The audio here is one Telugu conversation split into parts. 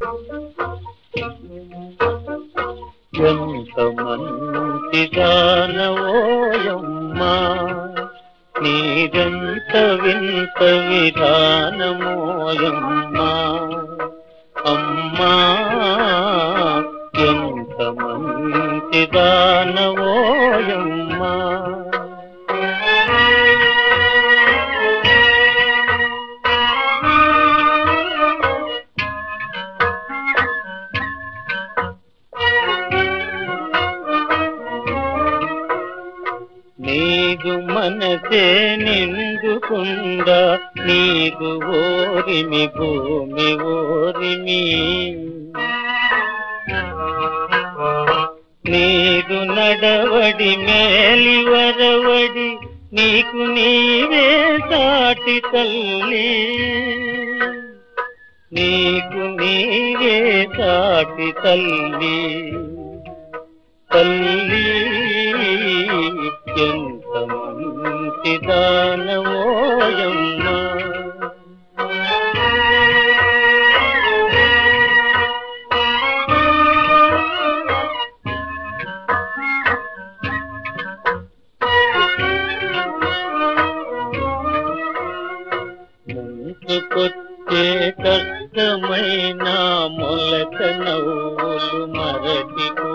ఎంత మంచి దానవోయమ్మా నీదంత వింత విధానమోయమ్మా అమ్మా ఎంత మంచి దానవోయమ్మా నీదు మనసే నిండుకుండా నీదు ఓరిమి భూమి ఓరిమి నీదు నడవడి మేలి వరవడి నీకు నీవే సాటి తల్లి నీకు నీవే సాటి తల్లి తల్లి ఎంత మంచి దానవోయమ్మా ముందుకొచ్చే కష్టమైన మొలక నవ్వులు మరచిపో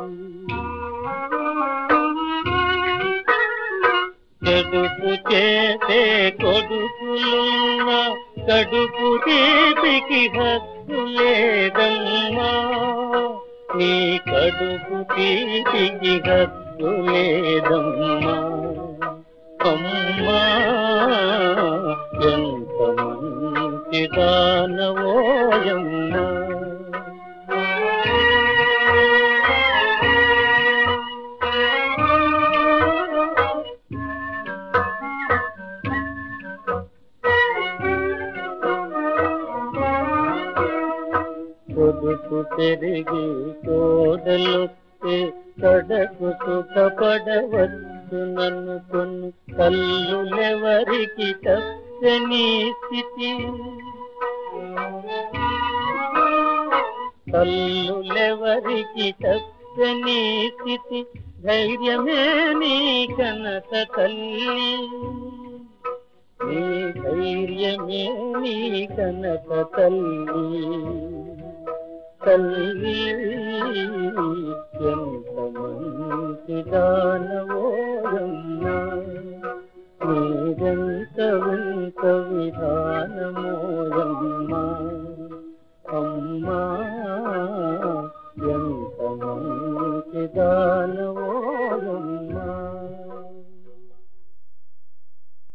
చెడుపు చేసే కొడుకులున్న కడుపు తీపికి హక్కు లేదమ్మా నీ కడుపు తీపికి హక్కు లేదమ్మా అమ్మా ఎంత మంచి దానవోయమ్మా పొదుపు పెరిగి కోడలొస్తే కడకు సుఖపడవచ్చు నన్ను కొను కల్లులెవరికి తప్పని స్థితి కల్లులెవరికి తప్పని స్థితి ధైర్యమే నీ కనక తల్లి నీ ధైర్యమే నీ కనక తల్లి తల్లి ఎంత మంచి దానవోయమ్మా నీదంత వింత విధానమోయమ్మా అమ్మా ఎంత మంచి దానవోయమ్మా